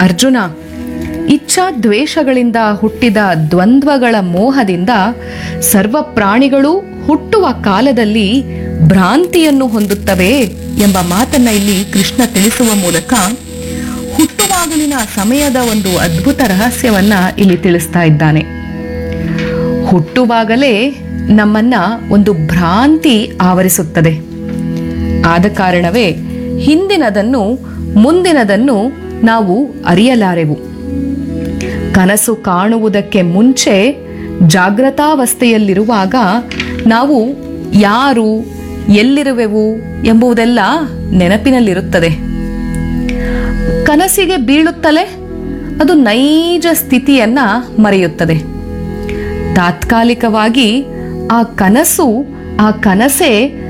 ಅರ್ಜುನ ಇಚ್ಛಾ ದ್ವೇಷಗಳಿಂದ ಹುಟ್ಟಿದ ದ್ವಂದ್ವಗಳ ಮೋಹದಿಂದ ಸರ್ವ ಪ್ರಾಣಿಗಳು ಹುಟ್ಟುವ ಕಾಲದಲ್ಲಿ ಭ್ರಾಂತಿಯನ್ನು ಹೊಂದುತ್ತವೆ ಎಂಬ ಮಾತನ್ನ ಇಲ್ಲಿ ಕೃಷ್ಣ ತಿಳಿಸುವ ಮೂಲಕ ಹುಟ್ಟುವಾಗಲಿನ ಸಮಯದ ಒಂದು ಅದ್ಭುತ ರಹಸ್ಯವನ್ನ ಇಲ್ಲಿ ತಿಳಿಸ್ತಾ ಇದ್ದಾನೆ ಹುಟ್ಟುವಾಗಲೇ ನಮ್ಮನ್ನ ಒಂದು ಭ್ರಾಂತಿ ಆವರಿಸುತ್ತದೆ ಆದ ಕಾರಣವೇ ಹಿಂದಿನದನ್ನು ಮುಂದಿನದನ್ನು ನಾವು ಅರಿಯಲಾರೆವು ಕನಸು ಕಾಣುವುದಕ್ಕೆ ಮುಂಚೆ ಜಾಗೃತಾವಸ್ಥೆಯಲ್ಲಿರುವಾಗ ನಾವು ಯಾರು ಎಲ್ಲಿರುವೆವು ಎಂಬುದೆಲ್ಲ ನೆನಪಿನಲ್ಲಿರುತ್ತದೆ ಕನಸಿಗೆ ಬೀಳುತ್ತಲೇ ಅದು ನೈಜ ಸ್ಥಿತಿಯನ್ನ ಮರೆಯುತ್ತದೆ ತಾತ್ಕಾಲಿಕವಾಗಿ ಆ ಕನಸು ಆ ಕನಸೇ